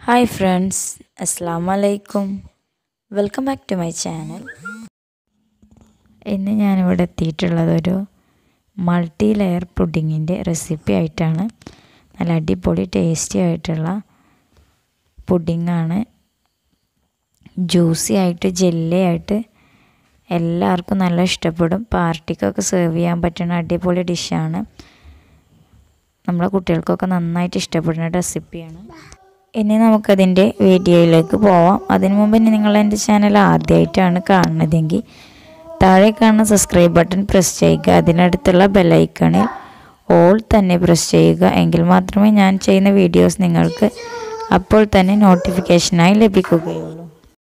hi friends അസ്സാം വലൈക്കും welcome back to my channel ഇന്ന് ഞാനിവിടെ എത്തിയിട്ടുള്ളത് ഒരു മൾട്ടി ലെയർ പുഡിങ്ങിൻ്റെ റെസിപ്പി ആയിട്ടാണ് നല്ല അടിപൊളി ടേസ്റ്റി ആയിട്ടുള്ള പുഡിങ്ങാണ് ജ്യൂസി ആയിട്ട് ജെല്ലി ആയിട്ട് എല്ലാവർക്കും നല്ല ഇഷ്ടപ്പെടും പാർട്ടിക്കൊക്കെ സെർവ് ചെയ്യാൻ പറ്റുന്ന അടിപൊളി ഡിഷാണ് നമ്മളെ കുട്ടികൾക്കൊക്കെ നന്നായിട്ട് ഇഷ്ടപ്പെടുന്ന റെസിപ്പിയാണ് ഇനി നമുക്കതിൻ്റെ വീഡിയോയിലേക്ക് പോവാം അതിനു മുമ്പ് ഇനി നിങ്ങൾ എൻ്റെ ചാനൽ ആദ്യമായിട്ടാണ് കാണുന്നതെങ്കിൽ താഴെ കാണുന്ന സബ്സ്ക്രൈബ് ബട്ടൺ പ്രസ് ചെയ്യുക അതിനടുത്തുള്ള ബെല്ലൈക്കണിൽ ഓൾ തന്നെ പ്രസ് ചെയ്യുക എങ്കിൽ മാത്രമേ ഞാൻ ചെയ്യുന്ന വീഡിയോസ് നിങ്ങൾക്ക് അപ്പോൾ തന്നെ നോട്ടിഫിക്കേഷനായി ലഭിക്കുകയുള്ളൂ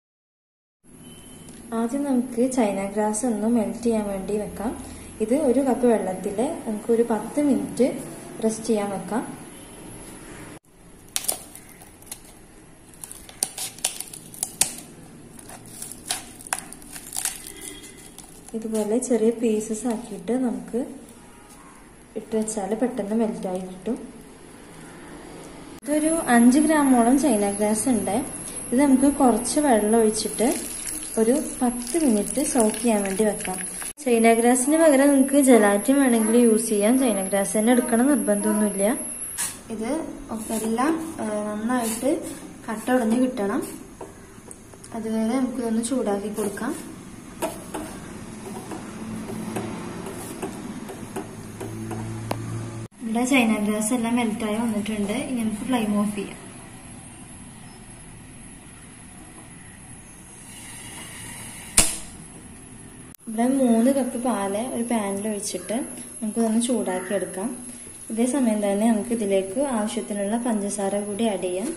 ആദ്യം നമുക്ക് ചൈന ഗ്രാസ് ഒന്ന് മെൽറ്റ് ചെയ്യാൻ വേണ്ടി വെക്കാം ഇത് ഒരു കപ്പ് വെള്ളത്തിൽ നമുക്ക് ഒരു പത്ത് മിനിറ്റ് റെസ്റ്റ് ചെയ്യാൻ വെക്കാം ഇതുപോലെ ചെറിയ പീസസ് ആക്കിയിട്ട് നമുക്ക് ഇട്ട് വെച്ചാൽ പെട്ടെന്ന് മെൽറ്റായി കിട്ടും ഇതൊരു അഞ്ച് ഗ്രാമോളം ചൈന ഗ്രാസ് ഉണ്ട് ഇത് നമുക്ക് കുറച്ച് വെള്ളം ഒഴിച്ചിട്ട് ഒരു പത്ത് മിനിറ്റ് സോക്ക് ചെയ്യാൻ വേണ്ടി വെക്കാം ചൈന ഗ്രാസിന് പകരം നിങ്ങൾക്ക് ജലാറ്റിൻ വേണമെങ്കിൽ യൂസ് ചെയ്യാം ചൈന ഗ്രാസ് തന്നെ എടുക്കണം നിർബന്ധമൊന്നുമില്ല ഇത് എല്ലാം നന്നായിട്ട് കട്ട ഉടഞ്ഞ് കിട്ടണം അതുവരെ നമുക്കിതൊന്ന് ചൂടാക്കി കൊടുക്കാം ഇവിടെ ചൈന ഗ്രാസ് എല്ലാം മെൽറ്റായി വന്നിട്ടുണ്ട് ഇനി നമുക്ക് ഫ്ലെയിം ഓഫ് ചെയ്യാം ഇവിടെ മൂന്ന് കപ്പ് പാല് ഒരു പാനിൽ ഒഴിച്ചിട്ട് നമുക്ക് ഇതൊന്ന് ചൂടാക്കി എടുക്കാം ഇതേ സമയം തന്നെ നമുക്ക് ഇതിലേക്ക് ആവശ്യത്തിനുള്ള പഞ്ചസാര കൂടി ആഡ് ചെയ്യാം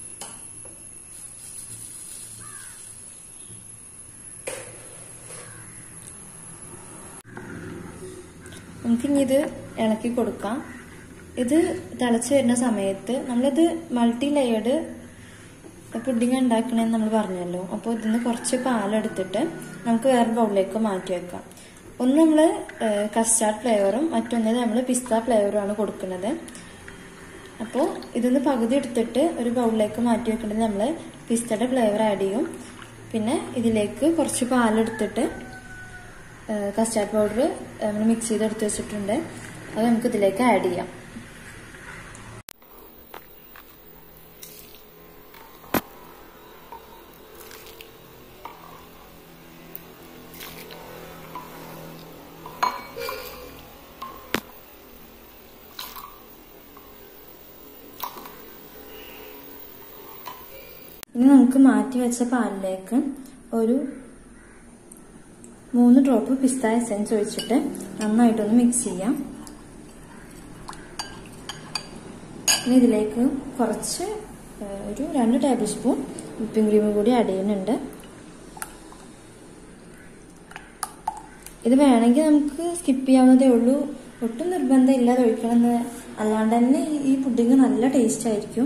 നമുക്കിനി ഇത് ഇളക്കി കൊടുക്കാം ഇത് തിളച്ച് വരുന്ന സമയത്ത് നമ്മളിത് മൾട്ടി ലെയർഡ് പുഡിങ് ഉണ്ടാക്കണമെന്ന് നമ്മൾ പറഞ്ഞല്ലോ അപ്പോൾ ഇതിന്ന് കുറച്ച് പാലെടുത്തിട്ട് നമുക്ക് വേറെ ബൗളിലേക്ക് മാറ്റി വെക്കാം ഒന്ന് നമ്മൾ കസ്റ്റാർഡ് ഫ്ലേവറും മറ്റൊന്നിൽ നമ്മൾ പിസ്ത ഫ്ലേവറുമാണ് കൊടുക്കുന്നത് അപ്പോൾ ഇതൊന്ന് പകുതി എടുത്തിട്ട് ഒരു ബൗളിലേക്ക് മാറ്റി വെക്കേണ്ടത് നമ്മൾ പിസ്തയുടെ ഫ്ലേവർ ആഡ് ചെയ്യും പിന്നെ ഇതിലേക്ക് കുറച്ച് പാലെടുത്തിട്ട് കസ്റ്റാർഡ് പൗഡർ നമ്മൾ മിക്സ് ചെയ്ത് എടുത്ത് വെച്ചിട്ടുണ്ട് അത് നമുക്ക് ഇതിലേക്ക് ആഡ് ചെയ്യാം ഇനി നമുക്ക് മാറ്റി വെച്ച പാലിലേക്ക് ഒരു മൂന്ന് ഡ്രോപ്പ് പിസ്ത എസെൻസ് ഒഴിച്ചിട്ട് നന്നായിട്ടൊന്ന് മിക്സ് ചെയ്യാം ഇനി ഇതിലേക്ക് കുറച്ച് ഒരു രണ്ട് ടേബിൾ സ്പൂൺ വിപ്പിംഗ് ക്രീം കൂടി ആഡ് ചെയ്യുന്നുണ്ട് ഇത് വേണമെങ്കിൽ നമുക്ക് സ്കിപ്പ് ചെയ്യാവുന്നതേ ഉള്ളൂ ഒട്ടും നിർബന്ധം ഇല്ലാതെ ഒഴിക്കണമെന്ന് അല്ലാണ്ട് തന്നെ ഈ പുഡിങ് നല്ല ടേസ്റ്റ് ആയിരിക്കും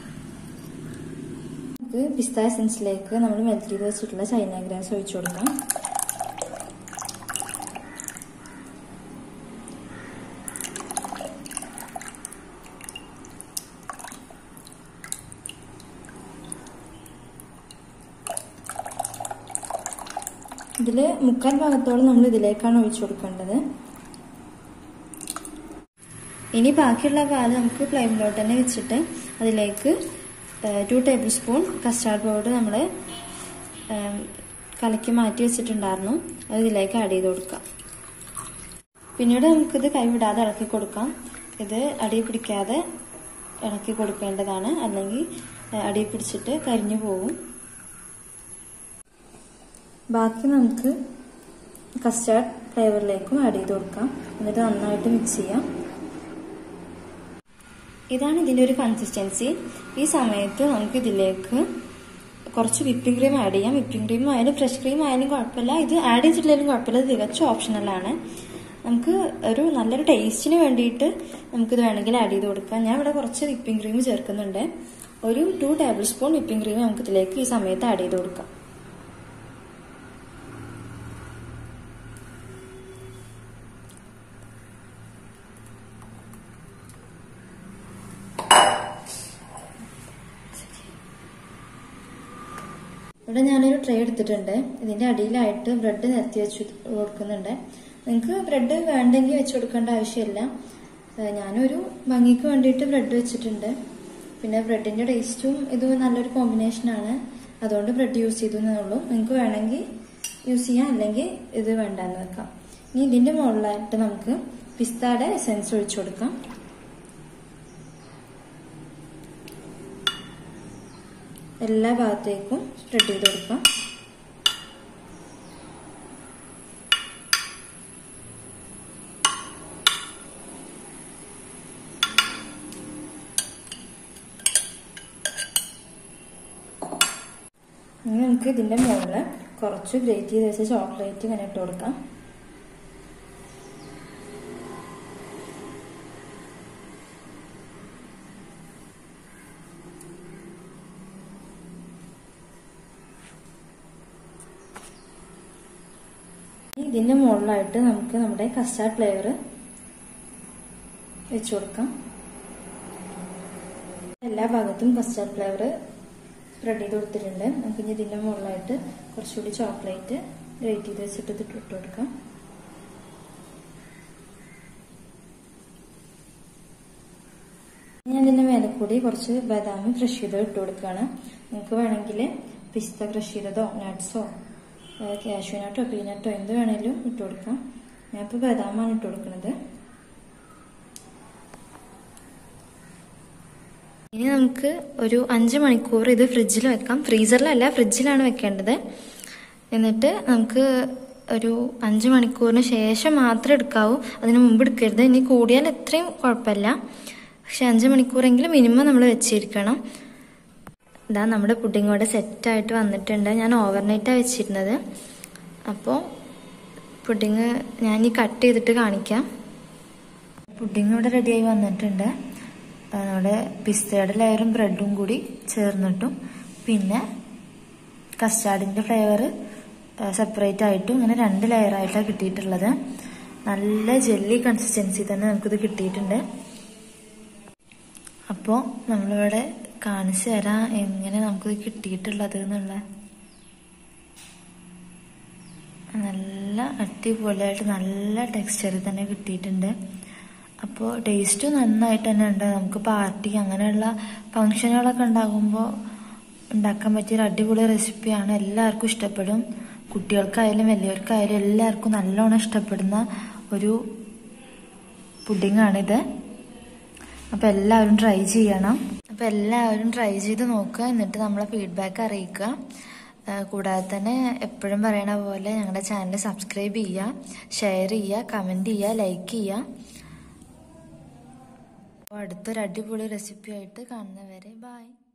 നമുക്ക് പിസ്ത എസൻസിലേക്ക് നമ്മൾ മെൽറ്റ് ചെയ്ത് വെച്ചിട്ടുള്ള ചൈന ഗ്രാസ് ഒഴിച്ചു കൊടുക്കാം ഇതിൽ മുക്കാൽ ഭാഗത്തോളം നമ്മൾ ഇതിലേക്കാണ് ഒഴിച്ചു കൊടുക്കേണ്ടത് ഇനി ബാക്കിയുള്ള പാല് നമുക്ക് ഫ്ലെയിമിലോട്ട് തന്നെ വെച്ചിട്ട് അതിലേക്ക് two table spoon custard powder നമ്മൾ കലക്കി മാറ്റി വെച്ചിട്ടുണ്ടായിരുന്നു അത് ഇതിലേക്ക് ആഡ് ചെയ്ത് കൊടുക്കാം പിന്നീട് നമുക്കിത് കൈവിടാതെ ഇളക്കി കൊടുക്കാം ഇത് അടി പിടിക്കാതെ ഇളക്കി കൊടുക്കേണ്ടതാണ് അല്ലെങ്കിൽ അടി പിടിച്ചിട്ട് കരിഞ്ഞു പോകും ബാക്കി നമുക്ക് കസ്റ്റാർഡ് ഫ്ലേവറിലേക്കും ആഡ് ചെയ്ത് കൊടുക്കാം എന്നിട്ട് നന്നായിട്ട് മിക്സ് ചെയ്യാം ഇതാണ് ഇതിൻ്റെ ഒരു കൺസിസ്റ്റൻസി ഈ സമയത്ത് നമുക്ക് ഇതിലേക്ക് കുറച്ച് വിപ്പിംഗ് ക്രീം ആഡ് ചെയ്യാം വിപ്പിംഗ് ക്രീം ആയാലും ഫ്രഷ് ക്രീം ആയാലും കുഴപ്പമില്ല ഇത് ആഡ് ചെയ്തിട്ടില്ലെങ്കിലും കുഴപ്പമില്ല ഇത് തികച്ചും ഓപ്ഷണലാണ് നമുക്ക് ഒരു നല്ലൊരു ടേസ്റ്റിന് വേണ്ടിയിട്ട് നമുക്കിത് വേണമെങ്കിൽ ആഡ് ചെയ്ത് കൊടുക്കാം ഞാൻ ഇവിടെ കുറച്ച് വിപ്പിംഗ് ക്രീം ചേർക്കുന്നുണ്ട് ഒരു two table spoon whipping cream നമുക്ക് ഇതിലേക്ക് ഈ സമയത്ത് ആഡ് ചെയ്ത് കൊടുക്കാം ഇവിടെ ഞാനൊരു ട്രേ എടുത്തിട്ടുണ്ട് ഇതിന്റെ അടിയിലായിട്ട് ബ്രെഡ് നിരത്തി വെച്ച് കൊടുക്കുന്നുണ്ട് നിങ്ങൾക്ക് ബ്രെഡ് വേണ്ടെങ്കിൽ വെച്ച് കൊടുക്കേണ്ട ആവശ്യമില്ല ഏഹ് ഞാനൊരു ഭംഗിക്ക് വേണ്ടിയിട്ട് ബ്രെഡ് വെച്ചിട്ടുണ്ട് പിന്നെ ബ്രെഡിന്റെ ടേസ്റ്റും ഇത് നല്ലൊരു കോമ്പിനേഷനാണ് അതുകൊണ്ട് ബ്രെഡ് യൂസ് ചെയ്തു എന്നേ ഉള്ളൂ നിങ്ങൾക്ക് വേണമെങ്കിൽ യൂസ് ചെയ്യാം അല്ലെങ്കിൽ ഇത് വേണ്ടാന്ന് വെക്കാം ഇനി ഇതിന്റെ മുകളിലായിട്ട് നമുക്ക് പിസ്താടെ എസെൻസ് ഒഴിച്ചു കൊടുക്കാം എല്ലാ ഭാഗത്തേക്കും സ്പ്രെഡ് ചെയ്ത് കൊടുക്കാം ഇനി നമുക്ക് ഇതിന്റെ മുകളിൽ കുറച്ച് ഗ്രേറ്റ് ചെയ്ത് വെച്ച ചോക്ലേറ്റ് ഇങ്ങനെ ഇട്ട് കൊടുക്കാം ഇനി ഇതിന്റെ മുകളിലായിട്ട് നമുക്ക് നമ്മുടെ കസ്റ്റാർഡ് ഫ്ലേവർ വെച്ചു കൊടുക്കാം എല്ലാ ഭാഗത്തും കസ്റ്റാർഡ് ഫ്ലേവർ സ്പ്രെഡ് ചെയ്ത് കൊടുത്തിട്ടുണ്ട് നമുക്ക് ഇനി ഇതിന്റെ മുകളിലായിട്ട് കുറച്ചുകൂടി ചോക്ലേറ്റ് ഗ്രേറ്റ് ചെയ്ത് വെച്ചിട്ട് ഇത് ഇട്ട് കൊടുക്കാം ഞാൻ ഇതിന്റെ മേലെ കൂടി കുറച്ച് ബദാം ക്രഷ് ചെയ്ത് ഇട്ട് കൊടുക്കുകയാണ് നിങ്ങൾക്ക് വേണമെങ്കിൽ പിസ്ത ക്രഷ് ചെയ്തതോ നട്ട്സോ കാഷ്യൂനട്ടോ പീനട്ടോ എന്ത് വേണേലും ഇട്ട് കൊടുക്കാം ഞാനിപ്പോൾ ബദാമാണ് ഇട്ട് കൊടുക്കുന്നത് ഇനി നമുക്ക് ഒരു അഞ്ച് മണിക്കൂർ ഇത് ഫ്രിഡ്ജിൽ വെക്കാം ഫ്രീസറിലല്ല ഫ്രിഡ്ജിലാണ് വെക്കേണ്ടത് എന്നിട്ട് നമുക്ക് ഒരു അഞ്ച് മണിക്കൂറിന് ശേഷം മാത്രം എടുക്കാവൂ അതിന് മുമ്പ് എടുക്കരുത് ഇനി കൂടിയാൽ എത്രയും കുഴപ്പമില്ല പക്ഷെ അഞ്ച് മണിക്കൂറെങ്കിലും മിനിമം നമ്മൾ വെച്ചിരിക്കണം ഇതാ നമ്മുടെ പുഡിംഗ് ഇവിടെ സെറ്റായിട്ട് വന്നിട്ടുണ്ട് ഞാൻ ഓവർനൈറ്റാണ് വെച്ചിരുന്നത് അപ്പോൾ പുഡിങ് ഞാൻ ഈ കട്ട് ചെയ്തിട്ട് കാണിക്കാം പുഡിങ് ഇവിടെ റെഡിയായി വന്നിട്ടുണ്ട് ആ, നമ്മുടെ പിസ്തയുടെ ലെയറും ബ്രെഡും കൂടി ചേർന്നിട്ടും പിന്നെ കസ്റ്റാർഡിൻ്റെ ഫ്ലേവർ സെപ്പറേറ്റ് ആയിട്ടും ഇങ്ങനെ രണ്ട് ലെയറായിട്ടാണ് കിട്ടിയിട്ടുള്ളത് നല്ല ജെല്ലി കൺസിസ്റ്റൻസി തന്നെ നമുക്കിത് കിട്ടിയിട്ടുണ്ട് അപ്പോൾ നമ്മളിവിടെ കാണിച്ചു തരാം എങ്ങനെ നമുക്കിത് കിട്ടിയിട്ടുള്ളത് എന്നുള്ള നല്ല അടിപൊളിയായിട്ട് നല്ല ടെക്സ്ചറിൽ തന്നെ കിട്ടിയിട്ടുണ്ട് അപ്പോൾ ടേസ്റ്റ് നന്നായിട്ട് തന്നെ ഉണ്ട് നമുക്ക് പാർട്ടി അങ്ങനെയുള്ള ഫങ്ഷനുകളൊക്കെ ഉണ്ടാകുമ്പോൾ ഉണ്ടാക്കാൻ പറ്റിയൊരു അടിപൊളി റെസിപ്പിയാണ് എല്ലാവർക്കും ഇഷ്ടപ്പെടും കുട്ടികൾക്കായാലും വലിയവർക്കായാലും എല്ലാവർക്കും നല്ലോണം ഇഷ്ടപ്പെടുന്ന ഒരു പുഡിങ്ങാണിത് അപ്പോൾ എല്ലാവരും ട്രൈ ചെയ്യണം അപ്പോൾ എല്ലാവരും ട്രൈ ചെയ്ത് നോക്കുക എന്നിട്ട് നമ്മളെ ഫീഡ്ബാക്ക് അറിയിക്കുക ആ, കൂടാതെ തന്നെ എപ്പോഴും പറയണ പോലെ ഞങ്ങളുടെ ചാനൽ സബ്സ്ക്രൈബ് ചെയ്യുക ഷെയർ ചെയ്യുക കമൻറ്റ് ചെയ്യുക ലൈക്ക് ചെയ്യുക അപ്പോൾ അടുത്തൊരു അടിപൊളി റെസിപ്പി ആയിട്ട് കാണുന്നവരെ ബായ്